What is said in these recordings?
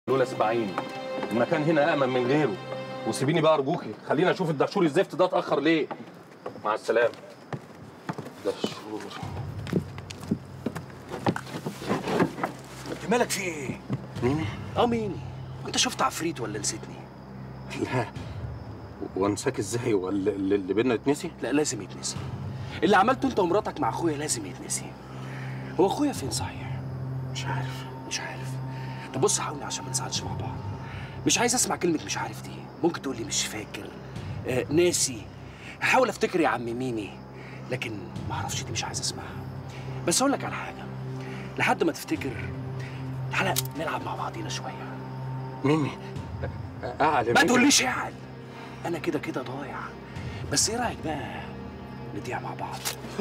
لولا اسماعيل المكان هنا امن من غيره وسيبيني بقى ارجوكي خلينا اشوف الدهشور الزفت ده اتاخر ليه مع السلامه دهشور انت مالك في ايه؟ مين اه مين؟ وانت شفت عفريت ولا نسيتني؟ لا وانساك ازاي هو اللي, اللي بينا يتنسي لا لازم يتنسي اللي عملته انت ومراتك مع اخويا لازم يتنسي هو اخويا فين صحيح؟ مش عارف مش عارف طب بص حاولني عشان ما نزعلش مع بعض مش عايز اسمع كلمة مش عارف دي ممكن تقول لي مش فاكر آه ناسي هحاول افتكر يا عم ميمي لكن ما اعرفش دي مش عايز اسمعها بس اقول لك على حاجة لحد ما تفتكر تعالى نلعب مع بعضينا شوية ميمي اعلى ما تقوليش اعل انا كده كده ضايع بس ايه رايك بقى نضيع مع بعض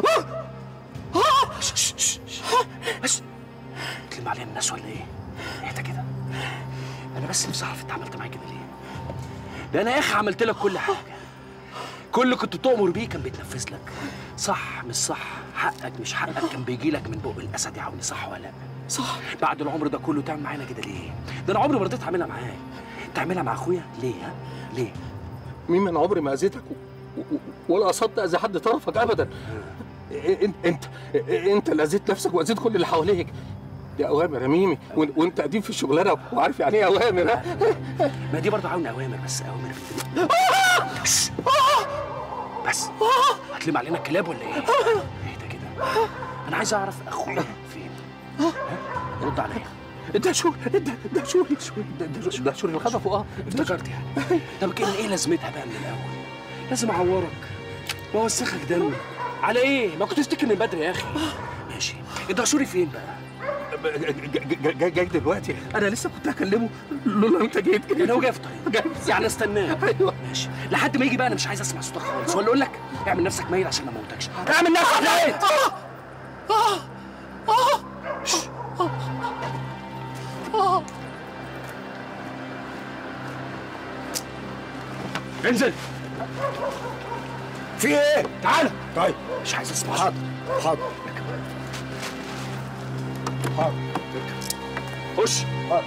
شش- شش- شش. بس تلم علينا الناس ولا ايه اهدى كده انا بس نفسي اعرف انت عملت معايا كده ليه ده انا يا اخي عملت لك كل حاجه كل اللي كنت تؤمر بيه كان بيتنفذ لك صح مش صح حقك مش حقك كان بيجي لك من بق الاسد يا عوني صح ولا لا صح بعد العمر ده كله تعمل معانا كده ليه ده انا عمري ما رضيت اعملها معاك تعملها مع اخويا ليه ها ليه ميمي انا عمري ما اذيتك و- و- ولا قصدت اذي حد طرفك ابدا انت انت انت اللي اذيت نفسك واذيت كل اللي حواليك دي اوامر يا ميمي وإن- وانت قديم في الشغلانه وعارف يعني ايه اوامر ها ما دي برضه عاون اوامر بس اوامر في الدنيا بس بس هتلم علينا الكلاب ولا ايه؟ اهدى كده انا عايز اعرف اخويا فين ها؟ رد عليا ده شو ده ده شو ده ده شو ده شو اللي خطفه اه افتكرت يعني طب كان ايه لازمتها بقى من الاول؟ لازم اعورك واوسخك دم على ايه؟ ما كنت تفتكر من بدري يا اخي ماشي الدهشوري فين بقى؟ جاي جاي دلوقتي انا لسه كنت هكلمه لولا انت جيت يعني هو جاي في طيب جاي يعني استناه ايوه ماشي لحد ما يجي بقى انا مش عايز اسمع صوتك خالص ولا اقول لك اعمل نفسك ميت عشان ما اموتكش اعمل نفسك ميت انزل في ايه؟ تعال طيب مش عايز اسمع حاضر حاضر حاضر خش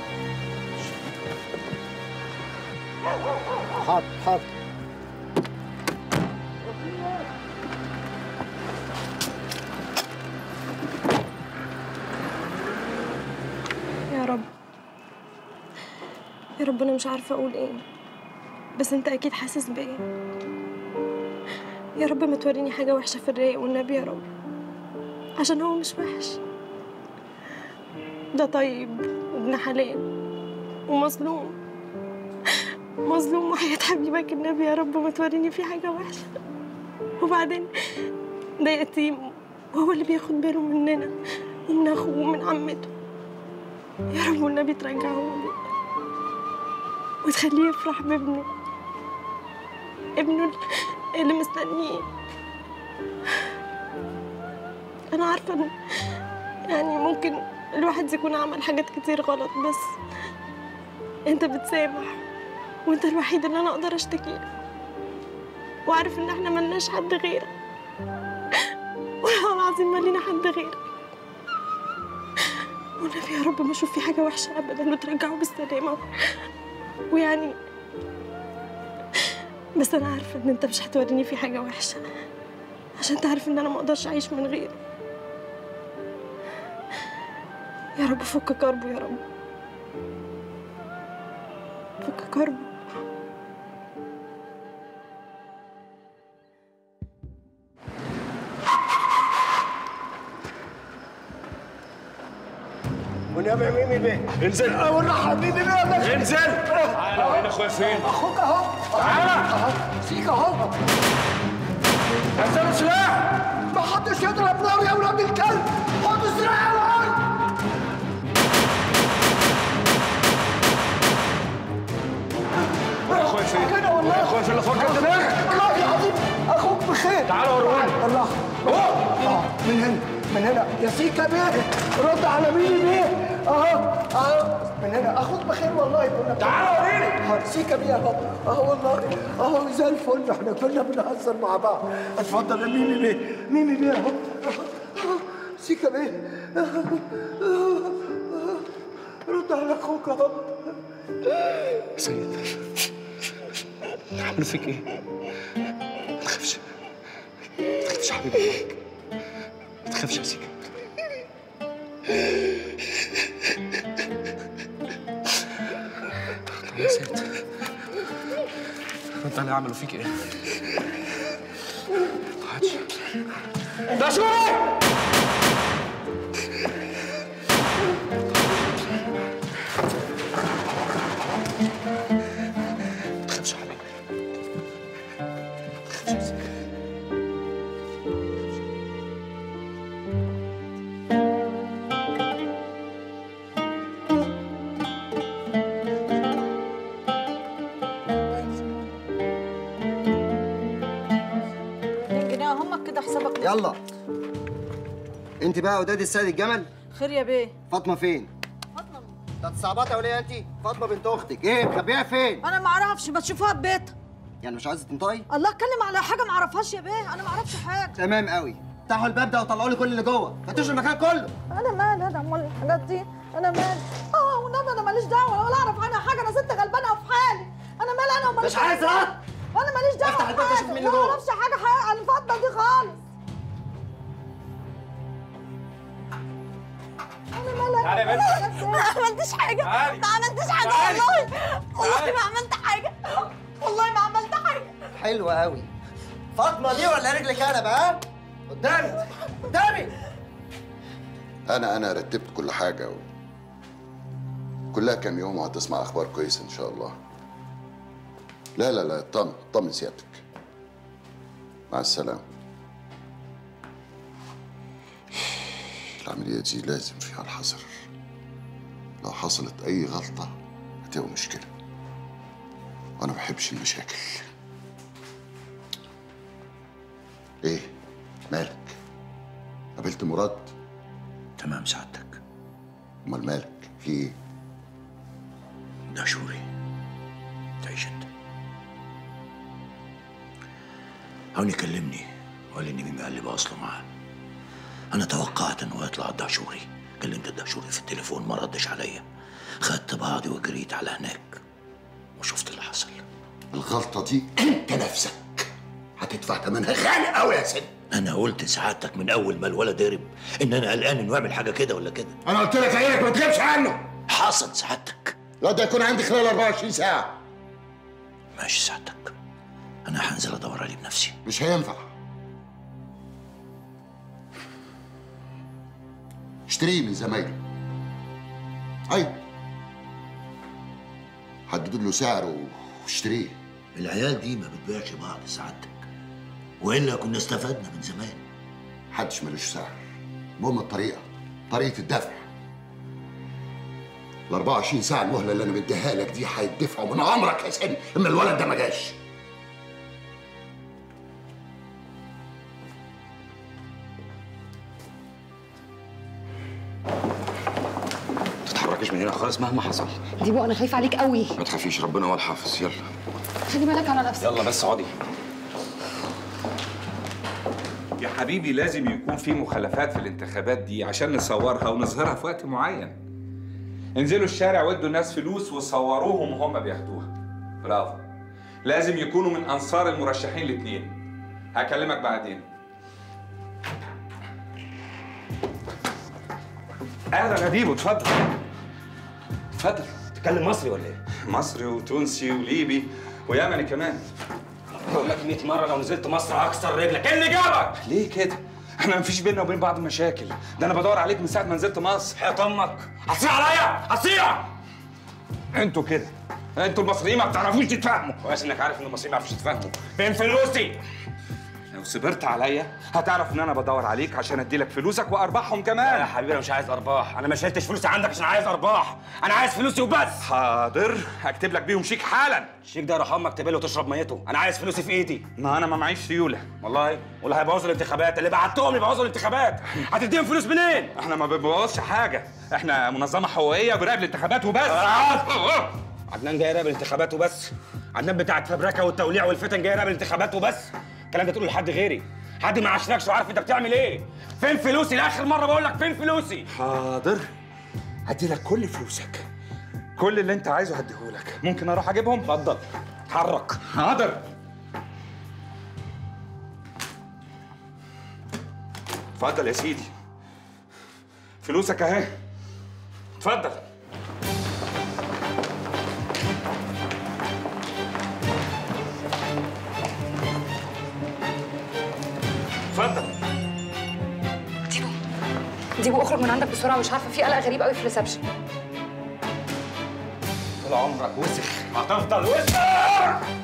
حاضر حاضر يا رب يا رب انا مش عارفه اقول ايه بس انت اكيد حاسس بيا يا رب ما توريني حاجه وحشه في الرايق والنبي يا رب عشان هو مش وحش ده طيب وابن حلال ومظلوم مظلوم وحياة حبيبك النبي يا رب ما توريني فيه حاجة وحشة وبعدين ده يتيم وهو اللي بياخد باله مننا ومن أخوه ومن عمته يا رب والنبي ترجعه لي وتخليه يفرح بابنه ابنه اللي مستنيه انا عارفه ان يعني ممكن الواحد يكون عمل حاجات كتير غلط بس انت بتسامح وانت الوحيد اللي انا اقدر اشتكيه وعارف ان احنا ملناش حد غيرك والله العظيم ما لينا حد غيرك والنبي يا رب ما اشوف فيه حاجه وحشه ابدا وترجعه بالسلامه ويعني بس انا عارفه ان انت مش هتوريني فيه حاجه وحشه عشان تعرف ان انا ما اقدرش اعيش من غيره يا رب فك كربه يا رب فك كربه والنبي ميمي بيه انزل والله حبيبي بيه يا باشا انزل تعالى وين اخويا فين؟ اخوك اهو تعالى. اهو فيك اهو نزلوا سلاح ما حدش يضرب نار يا ولاد الكلب خدوا سلاح يا ولد يا اخويا فين؟ كده والله يا اخويا فين اللي فكر دماغك؟ والله العظيم اخوك بخير تعالى وروني الله اه من هنا من هنا يا سيكا بيه رد على ميمي بيه اهو اهو من هنا اخوك بخير والله كنا تعالى وريني اه سيكا بيه اهو اهو والله اهو زي الفل احنا كنا بنهزر مع بعض اتفضل يا ميمي بيه ميمي بيه اهو أهو. سيكا بيه أهو. أهو. رد على اخوك اهو سيد عملوا فيك ايه؟ ما تخافش ما تخافش يا حبيبي معاك ما تخافش يا سيكا طب يا سيد رد علي عملوا فيك ايه؟ ما عادش ده شوي ما تخافش يا حبيبي ما تخافش يا سيدي جنيه همك كده حسابك يلا انت بقى وداد السيد الجمل خير يا بيه فاطمه فين فاطمه انت صعبات ولا انت فاطمه بنت اختك ايه مخبيها فين انا ما اعرفش ما تشوفوها في بيتها يعني مش عايزه تنطقي الله اتكلم على حاجه ما اعرفهاش يا بيه انا ما اعرفش حاجه تمام قوي افتحوا الباب ده وطلعوا لي كل اللي جوه فتشوا المكان كله انا مالي انا امال الحاجات دي انا مالي اه والنبي انا ماليش دعوه ولا اعرف عنها حاجه انا ست غلبانه وفي حالي انا مالي انا وماليش مش عايز رد وانا ماليش دعوه افتح الباب ده شوف بحاجة. مين اللي ما جوه. اعرفش حاجه حقيقة عن الفاطمه دي خالص انا مالي تعالي يا بنت. ما عملتش حاجه تعالي. ما عملتش حاجه تعالي. والله والله تعالي. ما عملت حاجه والله ما عملت حاجه حلوه قوي فاطمه دي ولا رجلك انا بقى قدامي قدامي انا انا رتبت كل حاجه و... كلها كام يوم وهتسمع اخبار كويسه ان شاء الله لا لا لا طمن طمن سيادتك مع السلامه العمليه دي لازم فيها الحذر لو حصلت اي غلطه هتبقى مشكله وانا ما بحبش المشاكل ايه مالك قابلت مراد تمام سعادتك امال مالك في ايه ده شوري تعيش انت هوني كلمني وقال لي ان ميمي مقلبه اصله معاه انا توقعت انه يطلع الدهشوري كلمت الدهشوري في التليفون ما ردش عليا خدت بعضي وجريت على هناك وشفت اللي حصل الغلطه دي انت نفسك هتدفع ثمنها غالي قوي يا سيدي انا قلت سعادتك من اول ما الولد هرب ان انا قلقان انه يعمل حاجه كده ولا كده انا قلت لك عينك ما تغيبش عنه حصل سعادتك لا ده يكون عندي خلال 24 ساعه ماشي سعادتك انا هنزل ادور عليه بنفسي مش هينفع اشتريه من زمايله ايوه حددوا له سعر واشتريه العيال دي ما بتبيعش بعض سعادتك والا كنا استفدنا من زمان محدش ملوش سعر المهم الطريقه طريقه الدفع ال 24 ساعه المهله اللي انا مديها لك دي هيدفعوا من عمرك يا سيدي اما الولد ده ما جاش ما تتحركش من هنا خالص مهما حصل ديبو انا خايفه عليك قوي ما تخافيش ربنا هو الحافظ يلا خلي بالك على نفسك يلا بس اقعدي يا حبيبي لازم يكون في مخالفات في الانتخابات دي عشان نصورها ونظهرها في وقت معين انزلوا الشارع وادوا الناس فلوس وصوروهم وهم بياخدوها برافو لازم يكونوا من انصار المرشحين الاثنين هكلمك بعدين اهلا يا ديبو اتفضل اتفضل تتكلم مصري ولا ايه؟ مصري وتونسي وليبي ويمني كمان بقول لك 100 مره لو نزلت مصر هكسر رجلك ايه اللي جابك؟ ليه كده؟ احنا مفيش بينا وبين بعض مشاكل ده انا بدور عليك من ساعه ما نزلت مصر حياة امك هتصيع عليا هتصيع انتوا كده انتوا المصريين ما بتعرفوش تتفاهموا كويس انك عارف ان المصريين ما يعرفوش يتفاهموا فين فلوسي؟ لو صبرت عليا هتعرف ان انا بدور عليك عشان اديلك فلوسك وارباحهم يا كمان حبيبي انا مش عايز ارباح انا ما شلتش فلوسي عندك عشان عايز ارباح انا عايز فلوسي وبس حاضر هكتب لك بيهم شيك حالا الشيك ده يروح امك تبله وتشرب ميته انا عايز فلوسي في ايدي ما انا ما معيش سيوله والله واللي هيبوظوا الانتخابات اللي بعتهم يبوظوا الانتخابات هتديهم فلوس منين؟ احنا ما بنبوظش حاجه احنا منظمه حقوقيه براقب الانتخابات وبس عدنان جاي يراقب الانتخابات وبس عدنان بتاع الفبركه والتوليع والفتن جاي يراقب الانتخابات وبس الكلام ده تقوله لحد غيري حد ما عشركش وعارف انت بتعمل ايه فين فلوسي لاخر مره بقول لك فين فلوسي حاضر هديلك كل فلوسك كل اللي انت عايزه هديهولك ممكن اروح اجيبهم اتفضل حرك حاضر اتفضل يا سيدي فلوسك اهي اتفضل اتفضل ديبو ديبو اخرج من عندك بسرعه مش عارفه في قلق غريب قوي في الريسبشن طول عمرك وسخ هتفضل وسخ